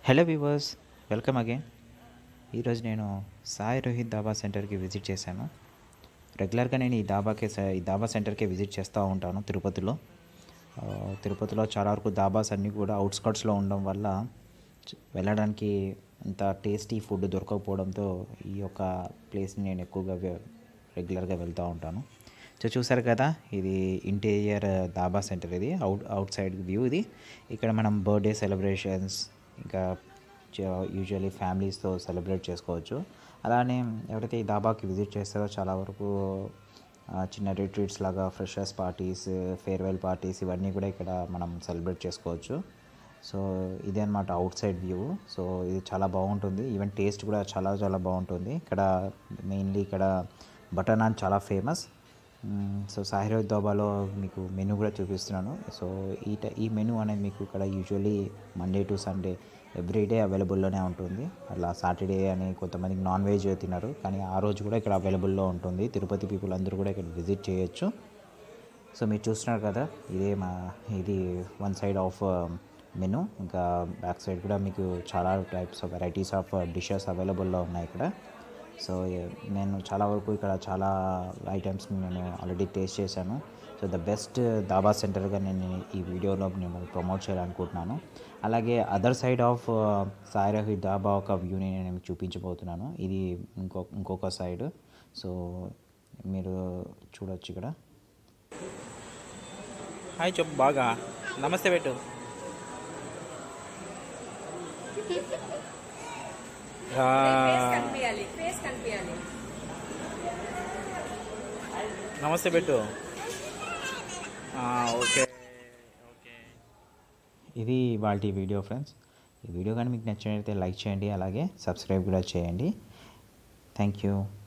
hello viewers welcome again ఈరోజు నేను సాయి రోహిత్ దాబా సెంటర్కి విజిట్ చేశాను రెగ్యులర్గా నేను ఈ దాబాకే స- ఈ దాబా సెంటర్కే విజిట్ చేస్తూ ఉంటాను తిరుపతిలో ఆ, తిరుపతిలో చాలా వరకు దాబాస్ అన్నీ కూడా అవుట్స్కట్స్లో ఉండడం వల్ల చ- వెళ్ళడానికి అంత టేస్టీ ఫుడ్ దొరకకపోవడంతో ఈ యొక్క ప్లేస్ని నేను ఎక్కువగా వె- రెగ్యులర్గా వెళ్తూ ఉంటాను సో చూసారు కదా ఇది ఇంటీరియర్ దాబా సెంటర్ ఇది అవుట్ అవుట్ సైడ్ వ్యూ ఇది ఇక్కడ మనం బర్త్డే సెలబ్రేషన్స్ ఇంకా యూజువల్లీ ఫ్యామిలీస్తో సెలబ్రేట్ చేసుకోవచ్చు అలానే ఎవరైతే ఈ దాబాకి విజిట్ చేస్తారో చాలా వరకు ఆ, చిన్న రిట్రీట్స్ లాగా ఫ్రెషర్స్ పార్టీస్ ఫేర్వెల్ పార్టీస్ ఇవన్నీ కూడా ఇక్కడ మనం సెలబ్రేట్ చేసుకోవచ్చు సో ఇదే అనమాట అవుట్ సైడ్ వ్యూ సో ఇది చాలా బాగుంటుంది ఈవెన్ టేస్ట్ కూడా చాలా చాలా బాగుంటుంది ఇక్కడ మెయిన్లీ ఇక్కడ బటర్ నాన్ చాలా ఫేమస్ సో సాహిరోజ్ దోబాలో మీకు మెనూ కూడా చూపిస్తున్నాను సో ఈ ట- ఈ మెనూ అనేది మీకు ఇక్కడ usually Monday to Sunday everyday అవైలబుల్లోనే ఉంటుంది అట్లా సాటర్డే అని కొంతమందికి నాన్ వెజ్ తినరు కానీ ఆ రోజు కూడా ఇక్కడ అవైలబుల్లో ఉంటుంది తిరుపతి పీపుల్ అందరూ కూడా ఇక్కడ విజిట్ చేయొచ్చు సో మీరు చూస్తున్నారు కదా ఇదే మా ఇది వన్ సైడ్ ఆఫ్ మెను ఇంకా బ్యాక్ సైడ్ కూడా మీకు చాలా types of varieties of dishes అవైలబుల్లో ఉన్నాయి ఇక్కడ సో నేను చాలా వరకు ఇక్కడ చాలా ఐటమ్స్ నేను ఆల్రెడీ టేస్ట్ చేశాను సో ద బెస్ట్ దాబా సెంటర్గా నేను ఈ వీడియోలో నేను ప్రమోట్ చేయాలనుకుంటున్నాను అలాగే other side of Sairahi dhaba ఒక వ్యూని నేను మీకు చూపించబోతున్నాను ఇది ఇంకో ఇంకొక సైడ్ సో మీరు చూడొచ్చు ఇక్కడ హాయ్ చెప్పు బాగా నమస్తే పెట్టు ఆ, ఫేస్ కనిపించాలి ఫేస్ కనిపించాలి నమస్తే పెట్టు ఆ, ఓకే ఓకే ఇది వాళ్ళ వీడియో ఫ్రెండ్స్ ఈ వీడియో కానీ మీకు నచ్చినట్లయితే లైక్ చేయండి అలాగే సబ్స్క్రైబ్ కూడా చేయండి థ్యాంక్ యూ